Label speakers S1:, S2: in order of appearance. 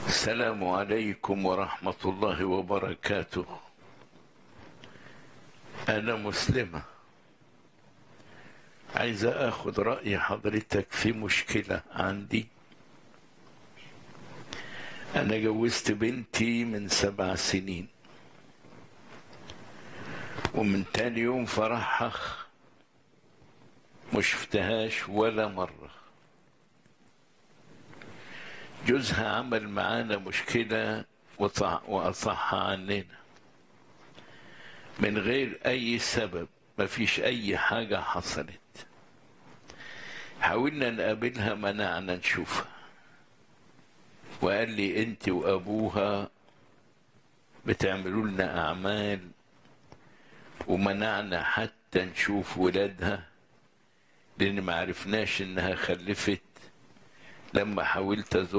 S1: السلام عليكم ورحمة الله وبركاته أنا مسلمة عايزة أخذ رأي حضرتك في مشكلة عندي أنا جوزت بنتي من سبع سنين ومن تاني يوم فرحها ما شفتهاش ولا مرة جوزها عمل معانا مشكلة وقطعها عننا من غير أي سبب مفيش أي حاجة حصلت حاولنا نقابلها منعنا نشوفها وقال لي انت وابوها بتعملوا لنا اعمال ومنعنا حتى نشوف ولادها لان ما عرفناش انها خلفت لما حاولت ازور